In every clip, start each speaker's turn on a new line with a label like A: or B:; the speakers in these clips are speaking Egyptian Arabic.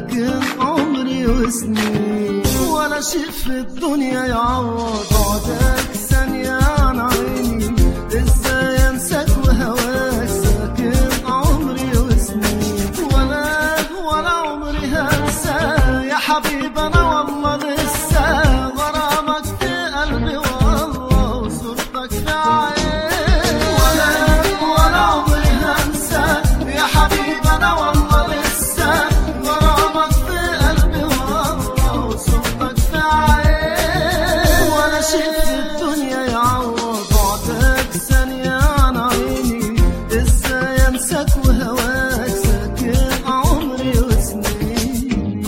A: ساكن عمري وسنين ولا شيء في الدنيا يعوض بعدك ثانية عن عيني ازاي انساك وهواك ساكن عمري وسنين ولا ولا عمري هنسى يا حبيب انا والله لسه غرامك في قلبي والله وصورتك في عيني ولا ولا عمري هنسى يا حبيب انا والله لسه غرامك في قلبي والله وصورتك في عيني ولا شيء في الدنيا يعوض بعدك ثانية عن عيني ازاي انساك وهواك ساكن عمري وسنين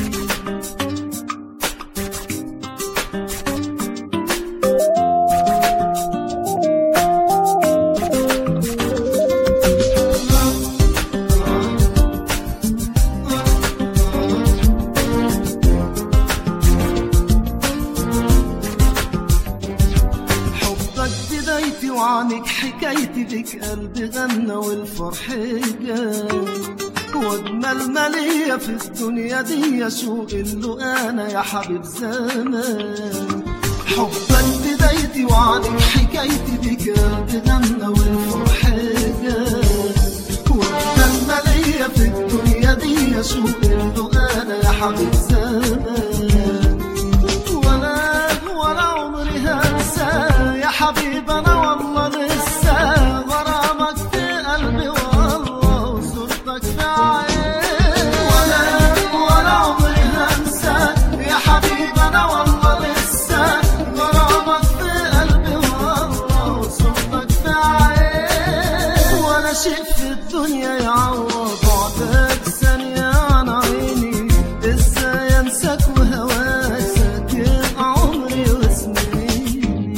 A: حبك بدايتي وعنك حكايتي بك قلبي غنى والفرح جاي واجمل ما ليا في الدنيا دي شوق له انا يا حبيب زمان حبك بدايتي وعنك حكايتي بك قلبي غنى والفرح جاي واجمل ما ليا في الدنيا دي شوق له انا يا حبيب زمان ولا ولا عمري هنسى يا حبيب انا والله لسه غرامك في قلبي والله وصورتك في عيني ولا ولا عمري هنسى يا حبيب انا والله لسه غرامك في قلبي والله وصورتك في عيني ولا شيء في الدنيا يعوض بعدك ثانية عن عيني ازاي انساك وهواك ساكن عمري وسنين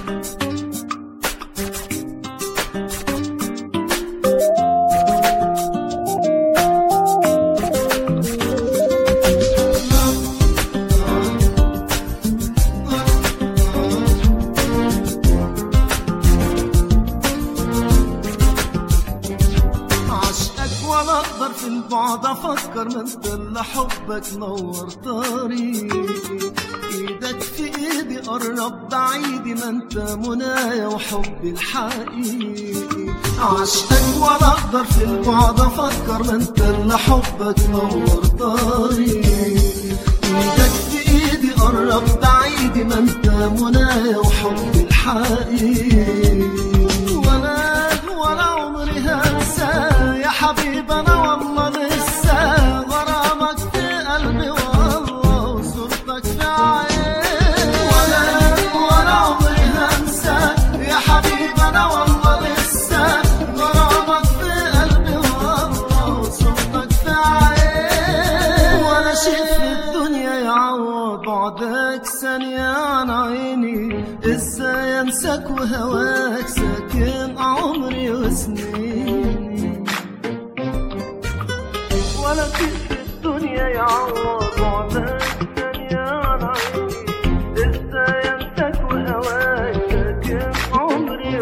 A: عشقك ولا اقدر في البعد افكر ما انت الا حبك نور طريقي ايدك في ايدي قرب بعيدي ما انت منايا وحبي الحقيقي عشقك ولا اقدر في البعد افكر ما انت الا حبك نور طريقي ايدك في ايدي قرب بعيدي ما انت منايا وحبي الحقيقي ولا ولا عمري هنسى يا حبيب انا والله لسه غرامك في قلبي والله وصورتك في عيني ولا ولا عمري هنسى يا حبيب انا والله لسه غرامك في قلبي والله وصورتك في عيني ولا شيء في الدنيا يعوض بعدك ثانية عن عيني ازاي انساك وهواك ساكن عمري وسنين ولا شيء في الدنيا يعوض بعدك ثانية عن عيني ازاي انساك وهواك ساكن عمري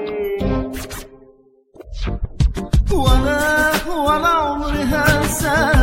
A: وسنين ولا ولا عمري هنساك